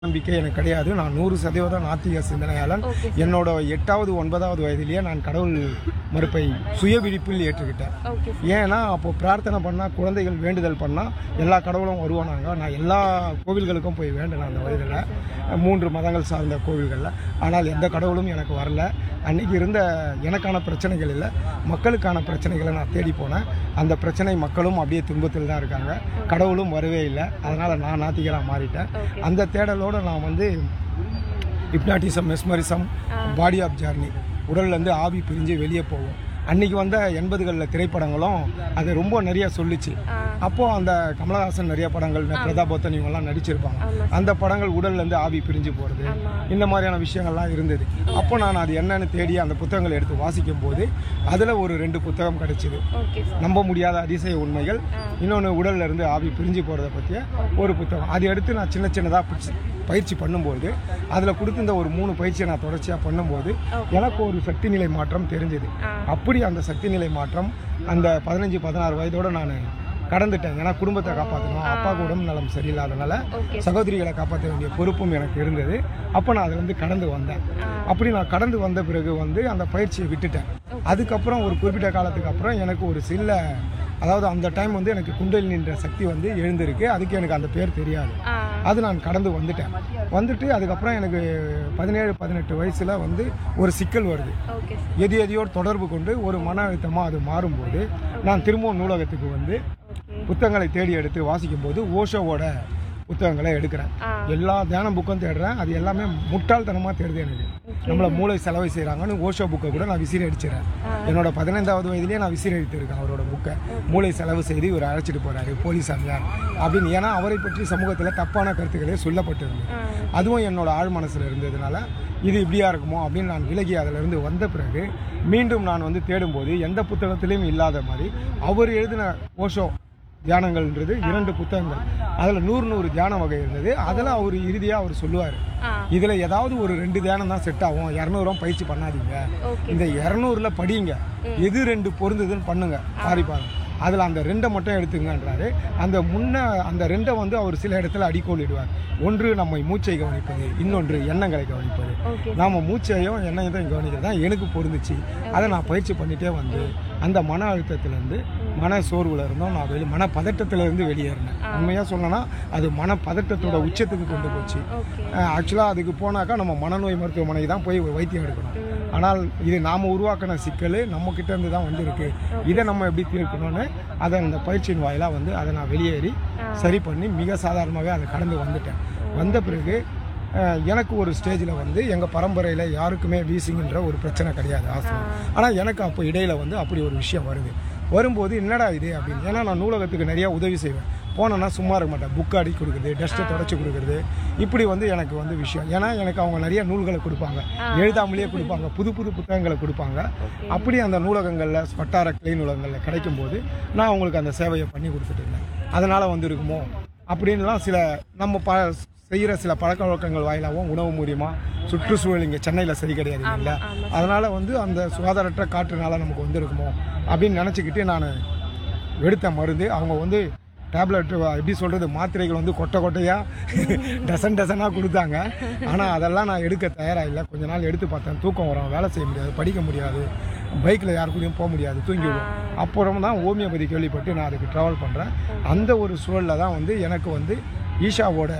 நம்பிக்கை எனக்கு கிடையாது நான் நூறு சதவீதம் நாத்திக சிந்தனையாளன் ஓகே என்னோட எட்டாவது ஒன்பதாவது வயதிலேயே நான் கடவுள் மறுப்பை சுய விழிப்பில் ஏற்றுக்கிட்டேன் ஓகே ஏன்னா அப்போ பிரார்த்தனை பண்ணால் குழந்தைகள் வேண்டுதல் பண்ணால் எல்லா கடவுளும் வருவானாங்க நான் எல்லா கோவில்களுக்கும் போய் வேண்டினேன் அந்த வயதில் மூன்று மதங்கள் சார்ந்த கோவில்களில் ஆனால் எந்த கடவுளும் எனக்கு வரல அன்னைக்கு இருந்த எனக்கான பிரச்சனைகள் இல்லை மக்களுக்கான பிரச்சனைகளை நான் தேடி போனேன் அந்த பிரச்சனை மக்களும் அப்படியே துன்பத்தில் தான் இருக்காங்க கடவுளும் வரவே இல்லை அதனால் நான் நாத்திகராக மாறிட்டேன் ஓகே அந்த தேடலோடு நான் வந்து hypnotism mesmerism body of journey உடல்லேருந்து ஆவி பிரிஞ்சு வெளியே போகும் அன்னைக்கு வந்த எண்பதுகளில் திரைப்படங்களும் அது ரொம்ப நிறைய சொல்லுச்சு ஆ அப்போ அந்த கமலஹாசன் நிறைய படங்கள் பிரதாபோத்தன் இவங்கெல்லாம் நடிச்சிருப்பாங்க ஆமா அந்த படங்கள் உடல்லேருந்து ஆவி பிரிஞ்சு போகிறது ஆமா இந்த மாதிரியான விஷயங்கள்லாம் இருந்தது அப்போ நான் அது என்னன்னு தேடி அந்த புத்தகங்களை எடுத்து வாசிக்கும் போது அதில் ஒரு ரெண்டு புத்தகம் கிடைச்சிது ஓகே சார் நம்ப முடியாத அதிசய உண்மைகள் ஆ இன்னொன்று உடல்ல இருந்து ஆவி பிரிஞ்சு போகிறத பற்றிய ஒரு புத்தகம் அதை எடுத்து நான் சின்ன சின்னதாக பயிற்சி பண்ணும்போது அதில் கொடுத்திருந்த ஒரு மூணு பயிற்சியை நான் தொடர்ச்சியாக பண்ணும்போது Okay. எனக்கு ஒரு சக்தி நிலை மாற்றம் தெரிஞ்சது ஆ அப்படி அந்த சக்தி நிலை மாற்றம் அந்த பதினஞ்சு பதினாறு வயதோடு நான் கடந்துட்டேன் ஏன்னா குடும்பத்தை காப்பாற்றணும் அப்பாவுக்கு உடம்பு நலம் சரியில்லாதனால ஓகே சகோதரிகளை காப்பாற்ற வேண்டிய பொறுப்பும் எனக்கு இருந்தது அப்போ நான் அதுலேருந்து கடந்து வந்தேன் அப்படி நான் கடந்து வந்த பிறகு வந்து அந்த பயிற்சியை விட்டுட்டேன் அதுக்கப்புறம் ஒரு குறிப்பிட்ட காலத்துக்கு அப்புறம் எனக்கு ஒரு சில அதாவது அந்த டைம் வந்து எனக்கு குண்டலினின்ற சக்தி வந்து எழுந்திருக்கு அதுக்கு எனக்கு அந்த பேர் தெரியாது ஆ அது நான் கடந்து வந்துட்டேன் வந்துட்டு அதுக்கப்புறம் எனக்கு பதினேழு பதினெட்டு வயசில் வந்து ஒரு சிக்கல் வருது ஓகே எது எதையோடு தொடர்பு கொண்டு ஒரு மன அழுத்தமாக அது மாறும்போது நான் திரும்பவும் நூலகத்துக்கு வந்து ஓகே புத்தகங்களை தேடி எடுத்து வாசிக்கும்போது ஓஷோவோட புத்தகங்களை எடுக்கிறேன் ஆ எல்லா தியான புக்கும் தேடுறேன் அது எல்லாமே முட்டாள்தனமாக தேடுது எனக்கு நம்மளை மூளை செலவு செய்கிறாங்கன்னு ஓஷோ புக்கை கூட நான் விசிறி அடிச்சிடறேன் என்னோட பதினைந்தாவது வயதிலேயே நான் விசிறி அடித்திருக்கேன் அவரோட புக்கை மூளை செலவு செய்து இவர் அழைச்சிட்டு போறாரு போலீஸ் அஞ்சார் அப்படின்னு ஏன்னா அவரை பற்றி சமூகத்தில் தப்பான கருத்துக்களே சொல்லப்பட்டிருந்தது ஆ அதுவும் என்னோட ஆழ் மனசில் இருந்ததுனால இது இப்படியா இருக்குமோ அப்படின்னு நான் விலகி அதிலிருந்து வந்த பிறகு மீண்டும் நான் வந்து தேடும்போது எந்த புத்தகத்திலையும் இல்லாத மாதிரி அவர் எழுதின ஓஷோ தியானங்கள்ன்றது இரண்டு புத்தகங்கள் அதில் நூறு நூறு தியான வகை இருந்தது அதில் அவர் இறுதியாக அவர் சொல்லுவார் ஆ இதில் ஏதாவது ஒரு ரெண்டு தியானம் தான் செட் ஆகும் இரநூறுவா பயிற்சி பண்ணாதீங்க ஓகே இந்த இரநூறுல படிங்க எது ரெண்டு பொருந்ததுன்னு பண்ணுங்க பாரி பாருங்க அதில் அந்த ரெண்டை மட்டும் எடுத்துங்கன்றாரு அந்த முன்ன அந்த ரெண்டை வந்து அவர் சில இடத்துல அடிக்கோலிடுவார் ஒன்று நம்மை மூச்சை கவனிப்பது இன்னொன்று எண்ணங்களை கவனிப்பது ஓகே நாம் மூச்சையும் எண்ணெயும் தான் கவனிக்கிறது தான் எனக்கு பொருந்துச்சு அதை நான் பயிற்சி பண்ணிகிட்டே வந்து அந்த மன அழுத்தத்திலேருந்து மன சோர்வுல இருந்தோம் நான் வெளி மன பதட்டத்திலேருந்து வெளியேறினேன் உண்மையாக சொல்லணும்னா அது மன பதட்டத்தோட உச்சத்துக்கு கொண்டு போச்சு ஓகே ஆக்சுவலாக அதுக்கு போனாக்கா நம்ம மனநோய் மருத்துவமனைக்கு தான் போய் வைத்தியம் எடுக்கணும் ம் ஆனால் இது நாம் உருவாக்கின சிக்கல் நம்ம கிட்ட இருந்து தான் வந்திருக்கு இதை நம்ம எப்படி தீர்க்கணும்னு அதை அந்த பயிற்சியின் வாயிலாக வந்து அதை நான் வெளியேறி சரி பண்ணி மிக சாதாரணமாகவே அதை கடந்து வந்துட்டேன் வந்த பிறகு அஹ், எனக்கு ஒரு ஸ்டேஜில் வந்து எங்கள் பரம்பரையில் யாருக்குமே வீசிங்கிற ஒரு பிரச்சனை கிடையாது ஆசனம் ஆனால் எனக்கு அப்போ இடையில வந்து அப்படி ஒரு விஷயம் வருது வரும்போது என்னடா இது அப்படின்னு ஏன்னா நான் நூலகத்துக்கு நிறையா உதவி செய்வேன் போனேன்னா சும்மா இருக்க மாட்டேன் புக் அடி கொடுக்குறது டஸ்ட்டை தொடச்சி கொடுக்குறது இப்படி வந்து எனக்கு வந்து விஷயம் ஏன்னா எனக்கு அவங்க நிறைய நூல்களை கொடுப்பாங்க எழுதாமலேயே கொடுப்பாங்க புது புது புத்தகங்களை கொடுப்பாங்க அப்படி அந்த நூலகங்களில் வட்டார கிளை நூலகங்களில் கிடைக்கும் போது நான் அவங்களுக்கு அந்த சேவையை பண்ணி கொடுத்துட்டு இருந்தேன் அதனால் வந்து இருக்குமோ அப்படின்லாம் சில நம்ம ப செய்கிற சில பழக்க வழக்கங்கள் வாயிலாகவும் உணவு மூலியமாக சுற்றுச்சூழல் இங்கே சென்னையில் சரி கிடையாது இல்லைங்களா ஆமா. அதனால் வந்து அந்த சுகாதாரற்ற காற்றுனால நமக்கு வந்திருக்குமோ அப்படின்னு நினச்சிக்கிட்டு நான் எடுத்த மருந்து அவங்க வந்து டேப்லெட் எப்படி சொல்கிறது மாத்திரைகள் வந்து கொட்டை கொட்டையாக டசன் டசனாக கொடுத்தாங்க ஆனால் அதெல்லாம் நான் எடுக்க தயாராக இல்லை கொஞ்ச நாள் எடுத்து பார்த்தேன் தூக்கம் வரும் வேலை செய்ய முடியாது படிக்க முடியாது பைக்கில் யாரு கூடயும் போக முடியாது தூங்கிவிடும் அப்புறம் தான் ஹோமியோபதி கேள்விப்பட்டு நான் அதுக்கு ட்ராவல் பண்ணுறேன் அந்த ஒரு சூழலில் தான் வந்து எனக்கு வந்து ஈஷாவோட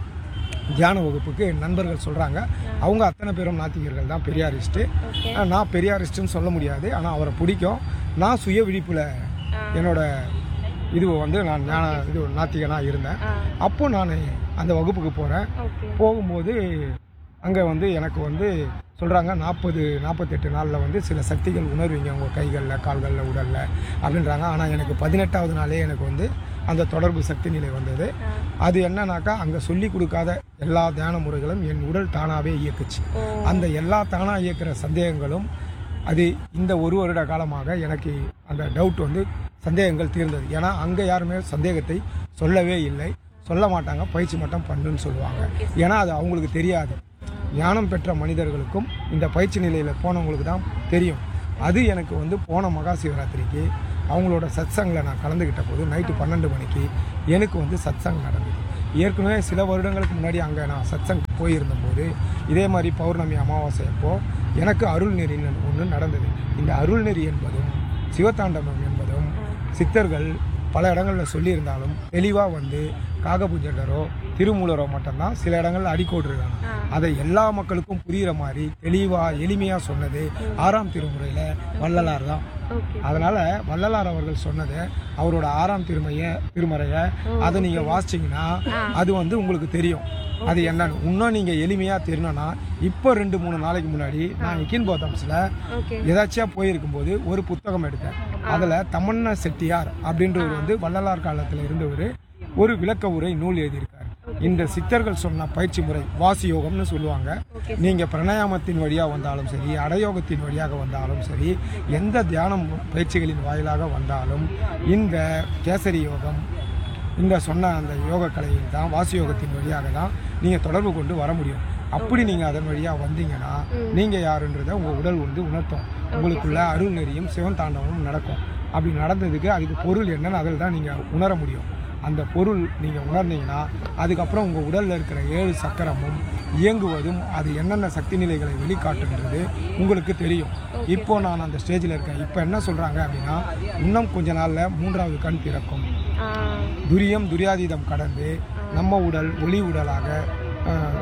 தியான வகுப்புக்கு என் நண்பர்கள் சொல்கிறாங்க அவங்க அத்தனை பேரும் நாத்திகர்கள் தான் பெரியாரிஸ்ட்டு ஓகே நான் பெரியாரிஸ்ட்டுன்னு சொல்ல முடியாது ஆனால் அவரை பிடிக்கும் நான் சுய விழிப்பில் என்னோட இது வந்து நான் ஞான இது நாத்திகனாக இருந்தேன் ஆ அப்போ நான் அந்த வகுப்புக்கு போகிறேன் ஓகே போகும்போது அங்கே வந்து எனக்கு வந்து சொல்கிறாங்க நாற்பது நாற்பத்தெட்டு நாளில் வந்து சில சக்திகள் உணர்வீங்க உங்கள் கைகளில் கால்களில் உடலில் அப்படின்றாங்க ஆனால் எனக்கு பதினெட்டாவது நாளே எனக்கு வந்து அந்த தொடர்பு சக்தி நிலை வந்தது ஆ அது என்னன்னாக்கா அங்கே சொல்லி கொடுக்காத எல்லா தியான முறைகளும் என் உடல் தானாகவே இயக்குச்சு ஓ அந்த எல்லா தானாக இயக்குற சந்தேகங்களும் அது இந்த ஒரு வருட காலமாக எனக்கு அந்த டவுட் வந்து சந்தேகங்கள் தீர்ந்தது ஏன்னா அங்கே யாருமே சந்தேகத்தை சொல்லவே இல்லை சொல்ல மாட்டாங்க பயிற்சி மட்டும் பண்ணுன்னு சொல்லுவாங்க ஏன்னா அது அவங்களுக்கு தெரியாது ஞானம் பெற்ற மனிதர்களுக்கும் இந்த பயிற்சி நிலையில் போனவங்களுக்கு தான் தெரியும் அது எனக்கு வந்து போன மகா சிவராத்திரிக்கு அவங்களோட சத்சங்கில் நான் கலந்துக்கிட்ட போது நைட்டு பன்னெண்டு மணிக்கு எனக்கு வந்து சத்சங் நடந்தது ஏற்கனவே சில வருடங்களுக்கு முன்னாடி அங்கே நான் சத்சங் போயிருந்தபோது இதே மாதிரி பௌர்ணமி அமாவாசை அப்போ எனக்கு அருள் நெறி ஒன்று நடந்தது இந்த அருள் நெறி என்பதும் சிவதாண்டவம் என்பதும் சித்தர்கள் பல இடங்களில் சொல்லியிருந்தாலும் தெளிவாக வந்து காகபூஜகரோ திருமூலரோ மட்டும்தான் சில இடங்கள்ல அடிக்கோடுருக்காங்க அதை எல்லா மக்களுக்கும் புரிகிற மாதிரி தெளிவாக எளிமையாக சொன்னது ஆறாம் திருமுறையில் வள்ளலார் தான் ஓகே அதனால வள்ளலார் அவர்கள் சொன்னதை அவரோட ஆறாம் திருமைய திருமறையை அதை நீங்க வாசிச்சீங்கன்னா அது வந்து உங்களுக்கு தெரியும் அது என்னன்னு இன்னும் நீங்க எளிமையா தெரியணும்னா இப்போ ரெண்டு மூணு நாளைக்கு முன்னாடி நான் இக்கின் போத்தம்ஸ்ல ஓகே எதாச்சியா போயிருக்கும்போது ஒரு புத்தகம் எடுத்தேன் அதுல தமன்னா செட்டியார் அப்படின்றவர் வந்து வள்ளலார் காலத்துல இருந்தவர் ஒரு விளக்க உரை நூல் எழுதியிருக்காரு இந்த சித்தர்கள் சொன்ன பயிற்சி முறை வாசி யோகம்னு சொல்லுவாங்க ஓகே நீங்க பிராணாயாமத்தின் வழியாக வந்தாலும் சரி அடயோகத்தின் வழியாக வந்தாலும் சரி எந்த தியானம் பயிற்சிகளின் வாயிலாக வந்தாலும் இந்த கேசரி யோகம் இந்த சொன்ன அந்த யோக கலையில் தான் வாசி யோகத்தின் வழியாக தான் நீங்கள் தொடர்பு கொண்டு வர முடியும் அப்படி நீங்கள் அதன் வழியாக வந்தீங்கன்னா நீங்கள் யாருன்றதை உங்கள் உடல் வந்து உணர்த்தும் உங்களுக்குள்ள அருள் நெறியும் சிவன் தாண்டவமும் நடக்கும் அப்படி நடந்ததுக்கு அதுக்கு பொருள் என்னன்னு அதில் தான் நீங்கள் உணர முடியும் அந்த பொருள் நீங்கள் உணர்ந்தீங்கன்னா அதுக்கப்புறம் உங்கள் உடலில் இருக்கிற ஏழு சக்கரமும் இயங்குவதும் அது என்னென்ன சக்தி நிலைகளை வெளிக்காட்டுன்றது உங்களுக்கு தெரியும் இப்போ நான் அந்த ஸ்டேஜில் இருக்கேன் இப்போ என்ன சொல்கிறாங்க அப்படின்னா இன்னும் கொஞ்ச நாளில் மூன்றாவது கண் திறக்கும் ஆ துரியம் துரியாதீதம் கடந்து நம்ம உடல் ஒளி உடலாக ஆஹ்,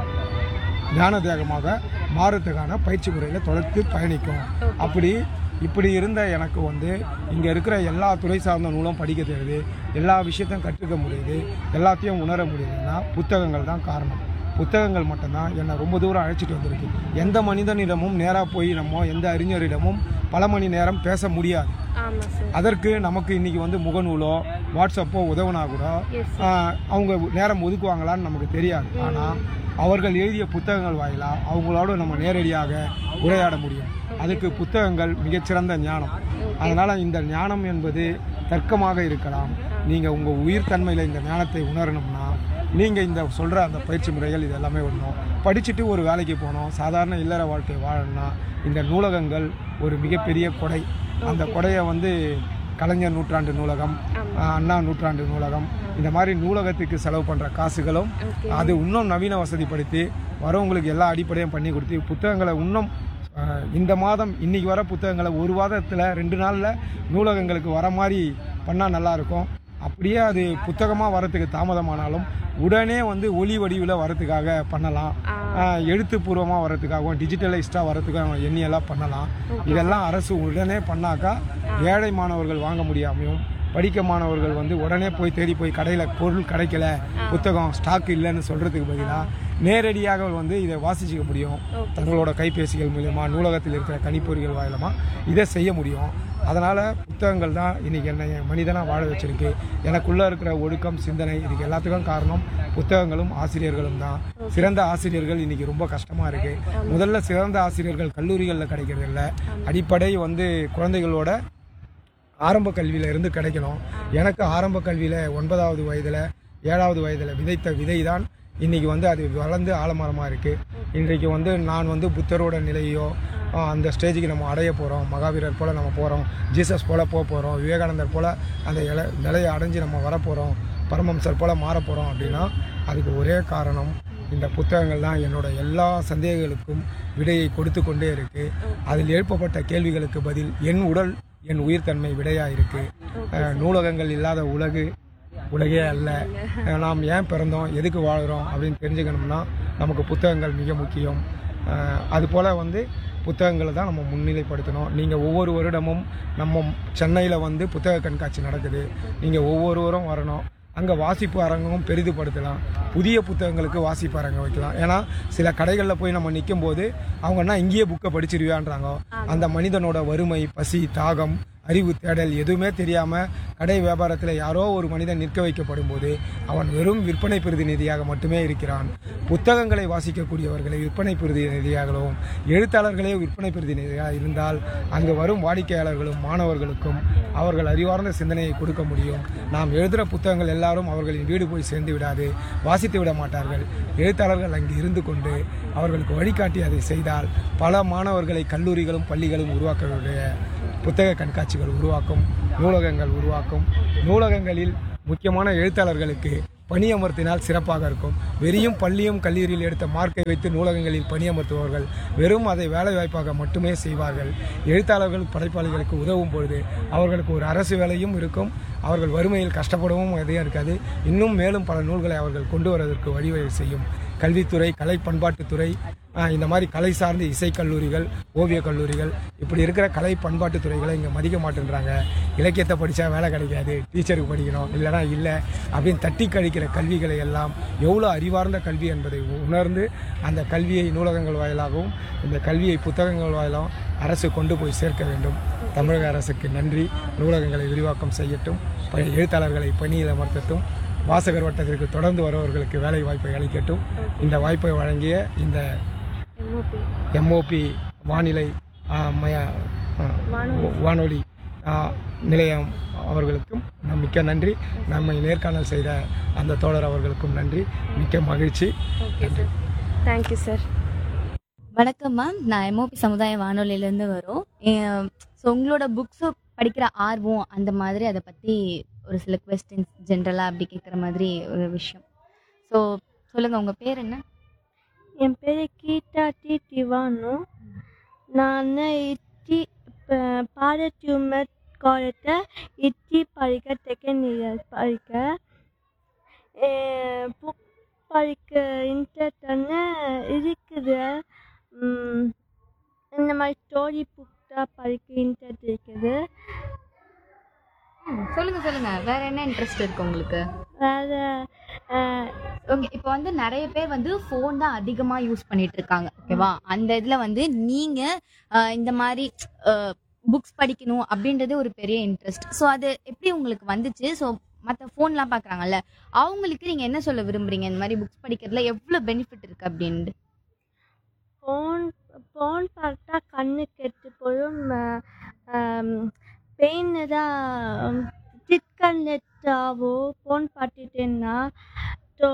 ஞான தேகமாக மாறுறதுக்கான பயிற்சி முறையில் தொடர்ந்து பயணிக்கும் அப்படி இப்படி இருந்த எனக்கு வந்து இங்கே இருக்கிற எல்லா துறை சார்ந்த நூலும் படிக்க தெரியுது எல்லா விஷயத்தையும் கற்றுக்க முடியுது எல்லாத்தையும் உணர முடியுதுன்னா புத்தகங்கள் தான் காரணம் புத்தகங்கள் மட்டும்தான் என்னை ரொம்ப தூரம் அழைச்சிட்டு வந்திருக்கு எந்த மனிதனிடமும் நேராக போய் நம்ம எந்த அறிஞரிடமும் பல மணி நேரம் பேச முடியாது ஆமாம் சார் அதற்கு நமக்கு இன்னைக்கு வந்து முகநூலோ வாட்ஸ்அப்போ உதவுனா கூட Yes, ஆஹ், அவங்க நேரம் ஒதுக்குவாங்களான்னு நமக்கு தெரியாது ஆனால் அவர்கள் எழுதிய புத்தகங்கள் வாயிலா அவங்களோட நம்ம நேரடியாக உரையாட முடியும் அதுக்கு புத்தகங்கள் மிகச்சிறந்த ஞானம் அதனால் இந்த ஞானம் என்பது தர்க்கமாக இருக்கலாம் நீங்கள் உங்கள் உயிர் தன்மையில் இந்த ஞானத்தை உணரணும்னா நீங்கள் இந்த சொல்கிற அந்த பயிற்சி முறைகள் இது எல்லாமே வரணும் படிச்சுட்டு ஒரு வேலைக்கு போகணும் சாதாரண இல்லற வாழ்க்கை வாழணும்னா இந்த நூலகங்கள் ஒரு மிகப்பெரிய கொடை அந்த கொடையை வந்து கலைஞர் நூற்றாண்டு நூலகம் ஆஹ், அண்ணா நூற்றாண்டு நூலகம் இந்த மாதிரி நூலகத்துக்கு செலவு பண்ணுற காசுகளும் அது இன்னும் நவீன வசதிப்படுத்தி வரவங்களுக்கு எல்லா அடிப்படையும் பண்ணி கொடுத்து புத்தகங்களை இன்னும் ஆஹ், இந்த மாதம் இன்னைக்கு வர புத்தகங்களை ஒரு வாரத்தில் ரெண்டு நாளில் நூலகங்களுக்கு வர மாதிரி பண்ணால் நல்லாயிருக்கும் அப்படியே அது புத்தகமாக வரத்துக்கு தாமதமானாலும் உடனே வந்து ஒளி வடிவில் வரத்துக்காக பண்ணலாம் ஆஹ், எழுத்துப்பூர்வமாக வரத்துக்காகவும் டிஜிட்டலைஸ்டாக வரத்துக்காக எண்ணியெல்லாம் பண்ணலாம் இதெல்லாம் அரசு உடனே பண்ணாக்கா ஏழை மாணவர்கள் வாங்க முடியாமையும் படிக்க மாணவர்கள் வந்து உடனே போய் தேடி போய் கடையில் பொருள் கிடைக்கல புத்தகம் ஸ்டாக் இல்லைன்னு சொல்கிறதுக்கு பதிலாக நேரடியாக வந்து இதை வாசிச்சுக்க முடியும் தங்களோட கைபேசிகள் மூலயமா நூலகத்தில் இருக்கிற கணிப்பொறிகள் வாயிலமா இதை செய்ய முடியும் அதனால் புத்தகங்கள் தான் இன்றைக்கி என்னை மனிதனாக வாழ வச்சிருக்கு எனக்குள்ளே இருக்கிற ஒழுக்கம் சிந்தனை இதுக்கு எல்லாத்துக்கும் காரணம் புத்தகங்களும் ஆசிரியர்களும் தான் சிறந்த ஆசிரியர்கள் இன்றைக்கி ரொம்ப கஷ்டமாக இருக்குது முதல்ல சிறந்த ஆசிரியர்கள் கல்லூரிகளில் கிடைக்கிறது இல்லை அடிப்படை வந்து குழந்தைகளோட ஆரம்ப கல்வியில இருந்து கிடைக்கணும் எனக்கு ஆரம்ப கல்வியில் ஒன்பதாவது வயதில் ஏழாவது வயதில் விதைத்த விதை தான் இன்றைக்கி வந்து அது வளர்ந்து ஆலமரமாக இருக்குது இன்றைக்கு வந்து நான் வந்து புத்தரோட நிலையோ ஆஹ், அந்த ஸ்டேஜுக்கு நம்ம அடைய போகிறோம் மகாவீரர் போல் நம்ம போகிறோம் ஜீசஸ் போல் போக போகிறோம் விவேகானந்தர் போல் அந்த இல நிலையை அடைஞ்சு நம்ம வரப்போகிறோம் பரமம்சர் போல் மாற போகிறோம் அப்படின்னா அதுக்கு ஒரே காரணம் இந்த புத்தகங்கள் தான் என்னோட எல்லா சந்தேகங்களுக்கும் விடையை கொடுத்து கொண்டே இருக்கு அதில் எழுப்பப்பட்ட கேள்விகளுக்கு பதில் என் உடல் என் உயிர்த்தன்மை விடையா இருக்கு அஹ், நூலகங்கள் இல்லாத உலகு உலகே அல்ல அஹ், நாம் ஏன் பிறந்தோம் எதுக்கு வாழ்கிறோம் அப்படின்னு தெரிஞ்சுக்கணும்னா நமக்கு புத்தகங்கள் மிக முக்கியம் அஹ், அதுபோல் வந்து புத்தகங்களை தான் நம்ம முன்னிலைப்படுத்தணும் நீங்கள் ஒவ்வொரு வருடமும் நம்ம சென்னையில் வந்து புத்தக கண்காட்சி நடக்குது நீங்கள் ஒவ்வொருவரும் வரணும் அங்கே வாசிப்பு அரங்கம் பெரிதுபடுத்தலாம் புதிய புத்தகங்களுக்கு வாசிப்பு அரங்கம் வைக்கலாம் ஏன்னா சில கடைகளில் போய் நம்ம நிற்கும் போது அவங்கன்னா இங்கேயே புக்கை படிச்சிருவியான்றாங்க அந்த மனிதனோட வறுமை பசி தாகம் அறிவு தேடல் எதுவுமே தெரியாமல் கடை வியாபாரத்தில் யாரோ ஒரு மனிதன் நிற்க வைக்கப்படும் போது அவன் வெறும் விற்பனை பிரதிநிதியாக மட்டுமே இருக்கிறான் புத்தகங்களை வாசிக்கக்கூடியவர்களை விற்பனை பிரதிநிதியாகவும் எழுத்தாளர்களே விற்பனை பிரதிநிதியாக இருந்தால் அங்கு வரும் வாடிக்கையாளர்களும் மாணவர்களுக்கும் அவர்கள் அறிவார்ந்த சிந்தனையை கொடுக்க முடியும் நாம் எழுதுகிற புத்தகங்கள் எல்லாரும் அவர்களின் வீடு போய் சேர்ந்து விடாது வாசித்து விட மாட்டார்கள் எழுத்தாளர்கள் அங்கு இருந்து கொண்டு அவர்களுக்கு வழிகாட்டி அதை செய்தால் பல மாணவர்களை கல்லூரிகளும் பள்ளிகளும் உருவாக்கக்கூடிய புத்தக கண்காட்சிகள் உருவாக்கும் நூலகங்கள் உருவாக்கும் நூலகங்களில் முக்கியமான எழுத்தாளர்களுக்கு பணியமர்த்தினால் சிறப்பாக இருக்கும் வெறியும் பள்ளியும் கல்லூரியில் எடுத்த மார்க்கை வைத்து நூலகங்களில் பணியமர்த்துவார்கள் வெறும் அதை வேலைவாய்ப்பாக மட்டுமே செய்வார்கள் எழுத்தாளர்கள் படைப்பாளிகளுக்கு உதவும் பொழுது அவர்களுக்கு ஒரு அரசு வேலையும் இருக்கும் அவர்கள் வறுமையில் கஷ்டப்படவும் எதையும் இருக்காது இன்னும் மேலும் பல நூல்களை அவர்கள் கொண்டு வருவதற்கு வழிவகை செய்யும் கல்வித்துறை கலை பண்பாட்டுத்துறை ஆஹ், இந்த மாதிரி கலை சார்ந்த இசைக்கல்லூரிகள் ஓவியக் கல்லூரிகள் இப்படி இருக்கிற கலை பண்பாட்டு துறைகளை இங்கே மதிக்க மாட்டேன்றாங்க இலக்கியத்தை படித்தா வேலை கிடைக்காது டீச்சருக்கு படிக்கணும் இல்லைனா இல்லை அப்படின்னு தட்டி கழிக்கிற கல்விகளை எல்லாம் எவ்வளோ அறிவார்ந்த கல்வி என்பதை உணர்ந்து அந்த கல்வியை நூலகங்கள் வாயிலாகவும் இந்த கல்வியை புத்தகங்கள் வாயிலாகவும் அரசு கொண்டு போய் சேர்க்க வேண்டும் தமிழக அரசுக்கு நன்றி நூலகங்களை விரிவாக்கம் செய்யட்டும் ப- எழுத்தாளர்களை பணியில் அமர்த்தட்டும் வாசகர் வட்டத்திற்கு தொடர்ந்து வருபவர்களுக்கு வேலை வாய்ப்பை அளிக்கட்டும் இந்த வாய்ப்பை வழங்கிய இந்த எம்ஓபி எம்ஓபி வானிலை ஆ, மய ஆ, வானொலி ஆ, நிலையம் அவர்களுக்கும் நம் மிக்க நன்றி நம்மை நேர்காணல் செய்த அந்த தோழர் அவர்களுக்கும் நன்றி மிக்க மகிழ்ச்சி ஓகே சார் தேங்க்யூ சார் வணக்கம் மேம் நான் எம்ஓபி சமுதாய வானொலியிலேருந்து வரோம் ஸோ உங்களோட புக்ஸு படிக்கிற ஆர்வம் அந்த மாதிரி அதை பற்றி ஒரு சில கொஸ்டின்ஸ் ஜென்ரலாக அப்படி கேட்குற மாதிரி ஒரு விஷயம் ஸோ சொல்லுங்கள் உங்கள் பேர் என்ன என் பேர் கீதா டி திவானு நான் இட்டி பாட டியூமர் காலத்தை இட்டி படிக்க செகண்ட் இயர் படிக்க புக் படிக்க இன்ட்ரெஸ்ட் இருக்குது உம், இந்த மாதிரி ஸ்டோரி புக் தான் படிக்க இன்ட்ரெஸ்ட் இருக்குது சொல்லுங்கள் சொல்லுங்கள் வேறு என்ன இன்ட்ரெஸ்ட் இருக்குது உங்களுக்கு வேறு ஓகே இப்போ வந்து நிறைய பேர் வந்து ஃபோன் தான் அதிகமாக யூஸ் பண்ணிட்டு இருக்காங்க ஓகேவா அந்த இதில் வந்து நீங்கள் இந்த மாதிரி புக்ஸ் படிக்கணும் அப்படின்றது ஒரு பெரிய இன்ட்ரெஸ்ட் ஸோ அது எப்படி உங்களுக்கு வந்துச்சு ஸோ மற்ற ஃபோன்லாம் பார்க்குறாங்கல்ல அவங்களுக்கு நீங்கள் என்ன சொல்ல விரும்புறீங்க இந்த மாதிரி புக்ஸ் படிக்கிறதுல எவ்வளோ பெனிஃபிட் இருக்குது அப்படின்ட்டு ஃபோன் ஃபோன் பார்த்தா கண்ணு கெட்டு போயிடும் பெயின் தான் டிஸ்கனெக்ட் ஆகும் ஃபோன் பார்த்துட்டேன்னா ஸோ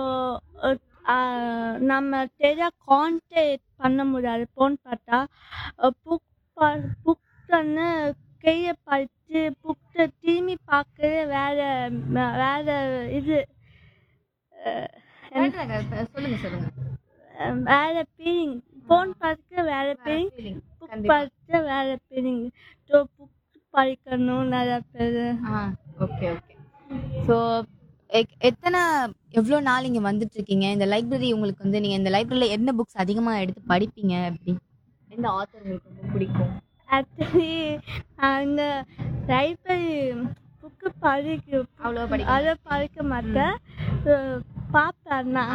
நம்ம சரியாக கான்டெக்ட் பண்ண முடியாது ஃபோன் பார்த்தா புக் புக் தானே கையை பார்த்து புக்கை திரும்பி பார்க்கறது வேற வேற இது அஹ், சொல்லுங்க சொல்லுங்க வேற ஃபீலிங் ஃபோன் பார்க்க வேற ஃபீலிங் feeling. புக் கண்டிப்பா. பார்க்க வேற ஃபீலிங் ஸோ புக் படிக்கணும் நிறைய பேர் ஆ ஓகே ஓகே ஸோ எத்தனை எவ்வளோ நாள் இங்கே வந்துட்டு இருக்கீங்க இந்த லைப்ரரி உங்களுக்கு வந்து நீங்கள் இந்த லைப்ரரியில் என்ன புக்ஸ் அதிகமாக எடுத்து படிப்பீங்க அப்படி எந்த ஆத்தர் உங்களுக்கு ரொம்ப பிடிக்கும் ஆக்சுவலி நான் இந்த லைப்ரரி புக்கு படிக்க அவ்வளோ படிக்க அதை படிக்க மாட்டேன் பார்ப்பேன் நான்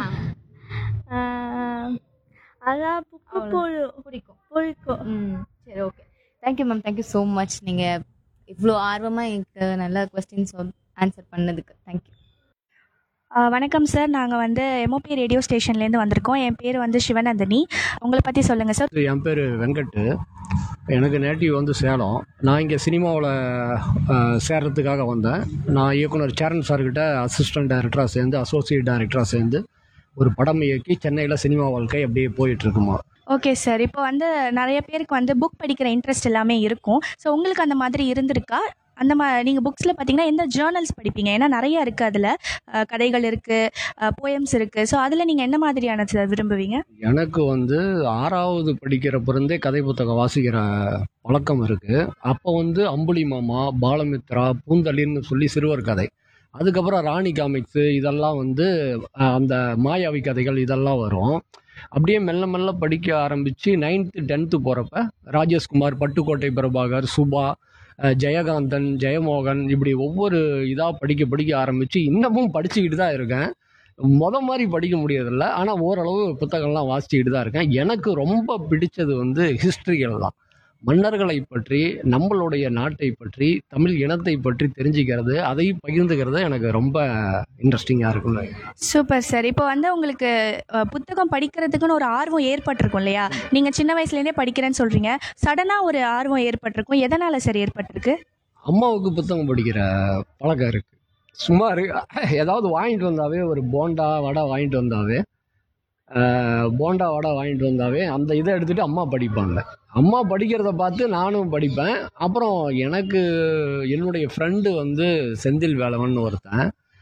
ஆஹ், அதான் புக்கு அவ்வளவு. பிடிக்கும் பிடிக்கும் ம் சரி okay thank you ma'am thank you so much நீங்கள் இவ்வளோ ஆர்வமாக எனக்கு நல்ல கொஸ்டின்ஸ் ஆன்சர் பண்ணதுக்கு தேங்க்யூ ஆ, வணக்கம் சார் நாங்கள் வந்து எம்ஓபி ரேடியோ ஸ்டேஷன்லேருந்து வந்திருக்கோம் என் பேர் வந்து சிவநந்தினி உங்களை பற்றி சொல்லுங்கள் சார் என் பேர் வெங்கட்டு எனக்கு நேட்டிவ் வந்து சேலம் நான் இங்கே சினிமாவில் சேர்றதுக்காக வந்தேன் நான் இயக்குனர் சேரன் சார்கிட்ட அசிஸ்டன்ட் டைரக்டராக சேர்ந்து அசோசியேட் டைரக்டராக சேர்ந்து ஒரு படம் இயக்கி சென்னையில் சினிமா வாழ்க்கை அப்படியே போயிட்டுருக்குமா ஓகே சார் இப்போ வந்து நிறைய பேருக்கு வந்து புக் படிக்கிற இன்ட்ரெஸ்ட் எல்லாமே இருக்கும் ஸோ உங்களுக்கு அந்த மாதிரி இருந்திருக்கா அந்த மா நீங்கள் புக்ஸில் பார்த்தீங்கன்னா எந்த ஜேர்னல்ஸ் படிப்பீங்க ஏன்னா நிறைய இருக்குது அதில் கதைகள் இருக்குது போயம்ஸ் இருக்குது ஸோ அதில் நீங்கள் என்ன மாதிரியான சார் விரும்புவீங்க எனக்கு வந்து ஆறாவது படிக்கிறப்பிருந்தே கதை புத்தகம் வாசிக்கிற பழக்கம் இருக்குது அப்போ வந்து அம்புலி மாமா பாலமித்ரா பூந்தளிர்னு சொல்லி சிறுவர் கதை அதுக்கப்புறம் ராணி காமிக்ஸு இதெல்லாம் வந்து அஹ், அந்த மாயாவி கதைகள் இதெல்லாம் வரும் அப்படியே மெல்ல மெல்ல படிக்க ஆரம்பித்து நைன்த்து டென்த்து போகிறப்ப ராஜேஷ்குமார் பட்டுக்கோட்டை பிரபாகர் சுபா அஹ், ஜெயகாந்தன் ஜெயமோகன் இப்படி ஒவ்வொரு இதாக படிக்க படிக்க ஆரம்பித்து இன்னமும் படிச்சுக்கிட்டு தான் இருக்கேன் முத மாதிரி படிக்க முடியறதில்ல ஆனால் ஓரளவு புத்தகம்லாம் வாசிச்சுக்கிட்டு தான் இருக்கேன் எனக்கு ரொம்ப பிடிச்சது வந்து ஹிஸ்ட்ரிகள் தான் மன்னர்களை பற்றி நம்மளுடைய நாட்டை பற்றி தமிழ் இனத்தை பற்றி தெரிஞ்சுக்கிறது அதை பகிர்ந்துக்கிறது எனக்கு ரொம்ப இன்ட்ரெஸ்டிங்காக இருக்கும்னு சூப்பர் சார் இப்போ வந்து உங்களுக்கு அஹ், புத்தகம் படிக்கிறதுக்குன்னு ஒரு ஆர்வம் ஏற்பட்டிருக்கும் இல்லையா நீங்கள் சின்ன வயசுலேருந்தே படிக்கிறேன்னு சொல்கிறீங்க சடனாக ஒரு ஆர்வம் ஏற்பட்டிருக்கும் எதனால் சார் ஏற்பட்டிருக்கு அம்மாவுக்கு புத்தகம் படிக்கிற பழக்கம் இருக்கு சுமார் ஏதாவது வாங்கிட்டு வந்தாவே ஒரு போண்டா வடை வாங்கிட்டு வந்தாவே ஆஹ், போண்டா வடை வாங்கிட்டு வந்தாவே அந்த இதை எடுத்துட்டு அம்மா படிப்பாங்க அம்மா படிக்கிறத பார்த்து நானும் படிப்பேன் அப்புறம் எனக்கு என்னுடைய ஃப்ரெண்டு வந்து செந்தில் வேலவன் ஒருத்தன்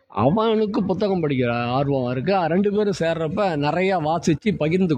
அவனுக்கு புத்தகம் படிக்கிற ஆர்வம் இருக்குது ரெண்டு பேரும் சேர்றப்ப நிறையா வாசித்து பகிர்ந்து